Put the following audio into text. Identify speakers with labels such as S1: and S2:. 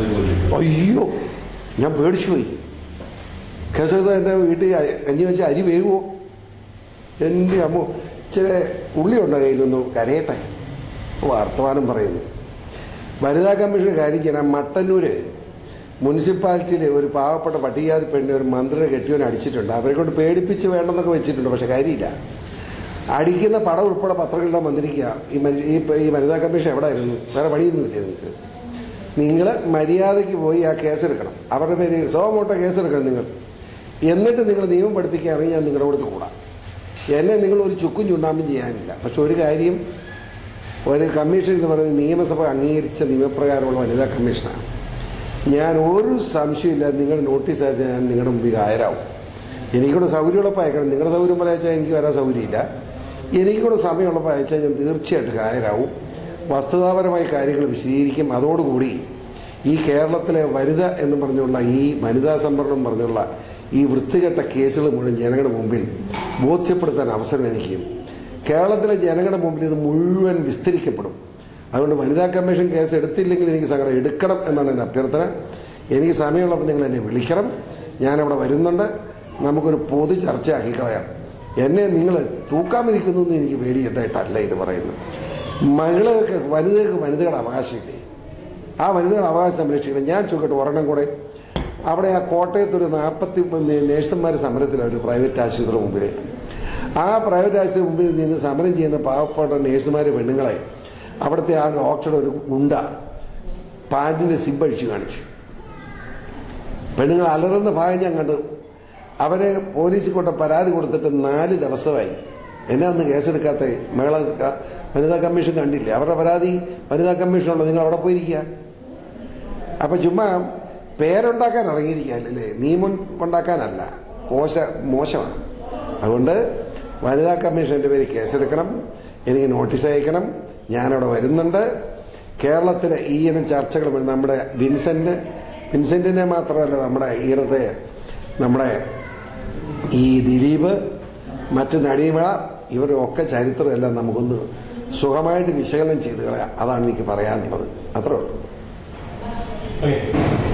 S1: അയ്യോ ഞാൻ പേടിച്ചു പോയി കേസെടുത്ത എൻ്റെ വീട്ടിൽ അ- കഞ്ഞി വെച്ച് അരി വേകുമോ എൻ്റെ അമ്മ ഇച്ചിരി ഉള്ളിയുണ്ടോ കയ്യിലൊന്ന് കരയട്ടെ വർത്തമാനം പറയുന്നു വനിതാ കമ്മീഷൻ കാര്യം ചെയ്യാൻ മട്ടന്നൂർ മുനിസിപ്പാലിറ്റിയിൽ ഒരു പാവപ്പെട്ട പട്ടികജാതി പെണ്ണിനെ ഒരു മന്ത്രിയെ കെട്ടിയവനെ അടിച്ചിട്ടുണ്ട് അവരെ കൊണ്ട് പേടിപ്പിച്ച് വേണ്ടെന്നൊക്കെ വെച്ചിട്ടുണ്ട് പക്ഷെ കാര്യമില്ല അടിക്കുന്ന പടം ഉൾപ്പെടെ പത്രങ്ങളിലെ മന്ത്രിക്കുക ഈ മനുഷ്യ ഈ ഈ വനിതാ കമ്മീഷൻ എവിടെ ആയിരുന്നു വേറെ പണിയൊന്നും ഇല്ലേ നിങ്ങൾക്ക് നിങ്ങൾ മര്യാദയ്ക്ക് പോയി ആ കേസെടുക്കണം അവരുടെ പേര് സോമോട്ടോ കേസെടുക്കണം നിങ്ങൾ എന്നിട്ട് നിങ്ങൾ നിയമം പഠിപ്പിക്കാൻ ഇറങ്ങി ഞാൻ നിങ്ങളുടെ കൂടെ കൂടാം എന്നെ നിങ്ങൾ ഒരു ചുക്കും ചുണ്ണാമ്പും ചെയ്യാനില്ല പക്ഷെ ഒരു കാര്യം ഒരു കമ്മീഷൻ എന്ന് പറയുന്നത് നിയമസഭ അംഗീകരിച്ച നിയമപ്രകാരമുള്ള വനിതാ കമ്മീഷനാണ് ഞാൻ ഒരു സംശയമില്ല നിങ്ങൾ നോട്ടീസ് അയച്ചാൽ ഞാൻ നിങ്ങളുടെ മുമ്പിൽ ഹാജരാവും എനിക്കൂടെ സൗകര്യമുള്ളപ്പോൾ അയക്കണം നിങ്ങളുടെ സൗകര്യം പോലെ അയച്ചാൽ എനിക്ക് വരാൻ സൗകര്യമില്ല എനിക്കൂടെ സമയമുള്ളപ്പോൾ അയച്ചാൽ ഞാൻ തീർച്ചയായിട്ടും ഹാജരാവും വസ്തുതാപരമായ കാര്യങ്ങൾ വിശദീകരിക്കും അതോടുകൂടി ഈ കേരളത്തിലെ വനിത എന്ന് പറഞ്ഞുള്ള ഈ വനിതാ സംവരണം പറഞ്ഞുള്ള ഈ വൃത്തികെട്ട കേസുകൾ മുഴുവൻ ജനങ്ങളുടെ മുമ്പിൽ ബോധ്യപ്പെടുത്താൻ അവസരം എനിക്ക് കേരളത്തിലെ ജനങ്ങളുടെ മുമ്പിൽ ഇത് മുഴുവൻ വിസ്തരിക്കപ്പെടും അതുകൊണ്ട് വനിതാ കമ്മീഷൻ കേസ് എടുത്തില്ലെങ്കിൽ എനിക്ക് സങ്കടം എടുക്കണം എന്നാണ് എൻ്റെ അഭ്യർത്ഥന എനിക്ക് സമയമുള്ളപ്പോൾ നിങ്ങൾ എന്നെ വിളിക്കണം ഞാനവിടെ വരുന്നുണ്ട് നമുക്കൊരു പൊതു ചർച്ചയാക്കി കളയാം എന്നെ നിങ്ങൾ തൂക്കാൻ വിധിക്കുന്നു എന്ന് എനിക്ക് പേടിയിട്ടായിട്ടല്ല ഇത് പറയുന്നത് മഹിളകൾക്ക് വനിതകൾക്ക് വനിതകളുടെ അവകാശമില്ലേ ആ വനിതകളുടെ അവകാശം സംരക്ഷിക്കണം ഞാൻ ചോദിക്കട്ടെ ഒരെണ്ണം കൂടെ അവിടെ ആ കോട്ടയത്ത് ഒരു നാൽപ്പത്തി നേഴ്സുമാർ സമരത്തിലാണ് ഒരു പ്രൈവറ്റ് ആശുപത്രി മുമ്പിൽ ആ പ്രൈവറ്റ് ആശുപത്രി മുമ്പിൽ നിന്ന് സമരം ചെയ്യുന്ന പാവപ്പെട്ട നേഴ്സുമാർ പെണ്ണുങ്ങളെ അവിടുത്തെ ആ ഡോക്ടറുടെ ഒരു മുണ്ട പാൻറ്റിൻ്റെ സിബ് അഴിച്ചു കാണിച്ചു പെണ്ണുങ്ങൾ അലറുന്ന ഭാഗം ഞാൻ കണ്ടു അവരെ പോലീസിൽ കൊണ്ട് പരാതി കൊടുത്തിട്ട് നാല് ദിവസമായി എന്നെ അന്ന് കേസെടുക്കാത്ത മഹിളാ ക- വനിതാ കമ്മീഷൻ കണ്ടില്ല അവരുടെ പരാതി വനിതാ കമ്മീഷനുണ്ട് നിങ്ങൾ അവിടെ പോയിരിക്കുക അപ്പം ചുമ്മാ പേരുണ്ടാക്കാൻ ഇറങ്ങിയിരിക്കുകയല്ലേ നിയമം ഉണ്ടാക്കാനല്ല പോശ മോശമാണ് അതുകൊണ്ട് വനിതാ കമ്മീഷൻ്റെ പേര് കേസെടുക്കണം എനിക്ക് നോട്ടീസ് അയക്കണം ഞാനവിടെ വരുന്നുണ്ട് കേരളത്തിലെ ഈ ഇനം ചർച്ചകൾ വരും. നമ്മുടെ വിൻസെൻ്റ് വിൻസെൻറ്റിനെ മാത്രമല്ല നമ്മുടെ ഈയിടത്തെ നമ്മുടെ ഈ ദിലീപ് മറ്റ് നടിമഴ ഇവരൊക്കെ ചരിത്രമെല്ലാം നമുക്കൊന്ന് സുഖമായിട്ട് വിശകലനം ചെയ്ത് കളയാം അതാണ് എനിക്ക് പറയാനുള്ളത് അത്രേ ഉള്ളൂ
S2: ഓക്കെ